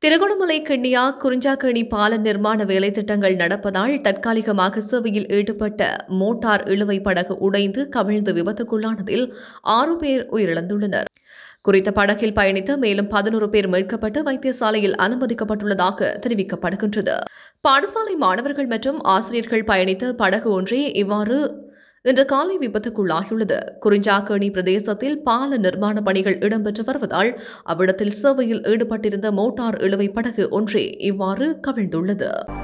திருகோணமலை கிண்ணியா குறிஞ்சாக்கேணி பால நிர்மாண வேலை திட்டங்கள் நடப்பதால் தற்காலிகமாக சேவையில் ஈடுபட்ட மோட்டார் இழுவை படகு உடைந்து கவிழ்ந்து விபத்துக்குள்ளானதில் ஆறு பேர் உயிரிழந்துள்ளனர் குறித்த படகில் பயணித்த மேலும் பதினோரு பேர் மீட்கப்பட்டு வைத்தியசாலையில் அனுமதிக்கப்பட்டுள்ளதாக தெரிவிக்கப்படுகின்றது பாடசாலை மாணவர்கள் மற்றும் ஆசிரியர்கள் பயணித்த படகு ஒன்றே இவ்வாறு இன்று காலை விபத்துக்குள்ளாகியுள்ளது குறிஞ்சாக்கேணி பிரதேசத்தில் பால நிர்மாண பணிகள் இடம்பெற்று வருவதால் அவ்விடத்தில் சேவையில் ஈடுபட்டிருந்த மோட்டார் இழுவை படகு ஒன்றே இவ்வாறு கவிழ்ந்துள்ளது